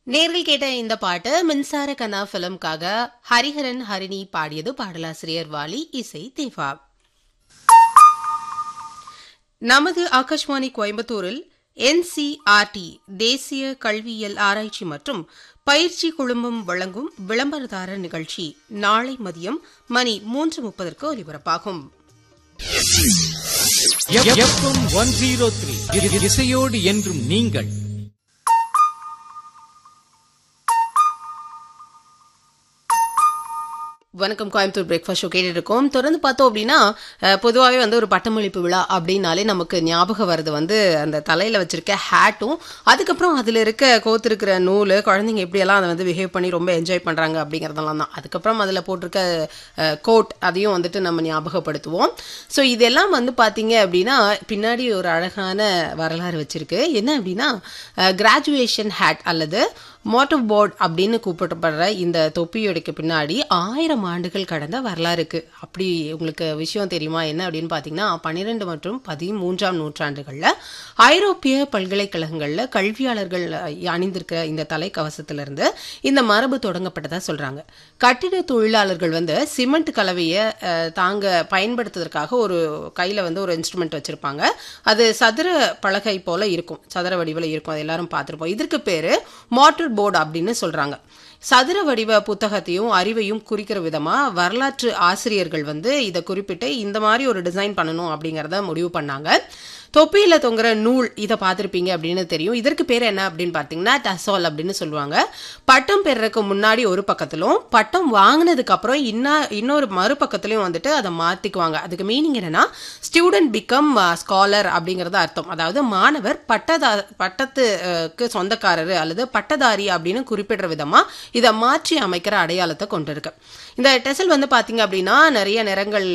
நேரில் கேட்ட இந்த பாட்டு மின்சார கனா பிலிம்காக ஹரிஹரன் ஹரிணி பாடியது பாடலாசிரியர் வாலி இசை தேவா நமது ஆகாஷ்வாணி கோயம்புத்தூரில் என்சிஆர்டி தேசிய கல்வியியல் ஆராய்ச்சி மற்றும் பயிற்சி குழுமம் வழங்கும் விளம்பரதாரர் நிகழ்ச்சி நாளை மதியம் மணி மூன்று முப்பதற்கு ஒலிபரப்பாகும் எஃப்எம் ஒன் ஜீரோ த்ரீ இசையோடு என்றும் நீங்கள் வணக்கம் கோயம்புத்தூர் பிரேக்ஃபாஸ்ட் ஷோ கேட்டுட்டு இருக்கோம் தொடர்ந்து பார்த்தோம் அப்படின்னா பொதுவாகவே வந்து ஒரு பட்டமளிப்பு விழா அப்படின்னாலே நமக்கு ஞாபகம் வருது வந்து அந்த தலையில் வச்சிருக்க ஹேட்டும் அதுக்கப்புறம் அதில் இருக்க கோத்திருக்கிற நூல் குழந்தைங்க எப்படியெல்லாம் அதை வந்து பிஹேவ் பண்ணி ரொம்ப என்ஜாய் பண்ணுறாங்க அப்படிங்கிறதெல்லாம் தான் அதுக்கப்புறம் அதில் போட்டிருக்க கோட் அதையும் வந்துட்டு நம்ம ஞாபகப்படுத்துவோம் ஸோ இதெல்லாம் வந்து பார்த்தீங்க அப்படின்னா பின்னாடி ஒரு அழகான வரலாறு வச்சிருக்கு என்ன அப்படின்னா கிராஜுவேஷன் ஹேட் அல்லது மோட்டர் போர்ட் அப்படின்னு கூப்பிடப்படுற இந்த தொப்பியோடைக்கு பின்னாடி ஆயிரம் ஆண்டுகள் கடந்த வரலாறு இருக்கு அப்படி உங்களுக்கு விஷயம் தெரியுமா என்ன அப்படின்னு பார்த்தீங்கன்னா பன்னிரெண்டு மற்றும் பதிமூன்றாம் நூற்றாண்டுகளில் ஐரோப்பிய பல்கலைக்கழகங்களில் கல்வியாளர்கள் அணிந்திருக்கிற இந்த தலைக்கவசத்திலிருந்து இந்த மரபு தொடங்கப்பட்டதா சொல்றாங்க கட்டிட தொழிலாளர்கள் வந்து சிமெண்ட் கலவையை தாங்க பயன்படுத்துவதற்காக ஒரு கையில் வந்து ஒரு இன்ஸ்ட்ருமெண்ட் வச்சிருப்பாங்க அது சதுர பலகை போல இருக்கும் சதுர வடிவில் இருக்கும் அது எல்லாரும் பார்த்துருப்போம் இதற்கு பேரு மோட்டர் போர்டு அப்படின்னு சொல்றாங்க சதுர வடிவ புத்தகத்தையும் அறிவையும் குறிக்கிற விதமா வரலாற்று ஆசிரியர்கள் வந்து இதை குறிப்பிட்டு இந்த மாதிரி ஒரு டிசைன் பண்ணணும் அப்படிங்கிறத முடிவு பண்ணாங்க தொப்பியில தொங்குற நூல் இதை பார்த்துருப்பீங்க அப்படின்னு தெரியும் இதற்கு பேர் என்ன அப்படின்னு பார்த்தீங்கன்னா டசால் அப்படின்னு சொல்லுவாங்க பட்டம் பெறறதுக்கு முன்னாடி ஒரு பக்கத்திலும் பட்டம் வாங்கினதுக்கு அப்புறம் இன்ன இன்னொரு மறுபக்கத்துலையும் வந்துட்டு அதை மாற்றிக்குவாங்க அதுக்கு மீனிங் என்னன்னா ஸ்டூடெண்ட் பிகம் ஸ்காலர் அப்படிங்கிறது அர்த்தம் அதாவது மாணவர் பட்டதா பட்டத்துக்கு சொந்தக்காரர் அல்லது பட்டதாரி அப்படின்னு குறிப்பிடுற விதமாக இதை மாற்றி அமைக்கிற அடையாளத்தை கொண்டிருக்கு இந்த டெசல் வந்து பார்த்தீங்க அப்படின்னா நிறைய நிறங்கள்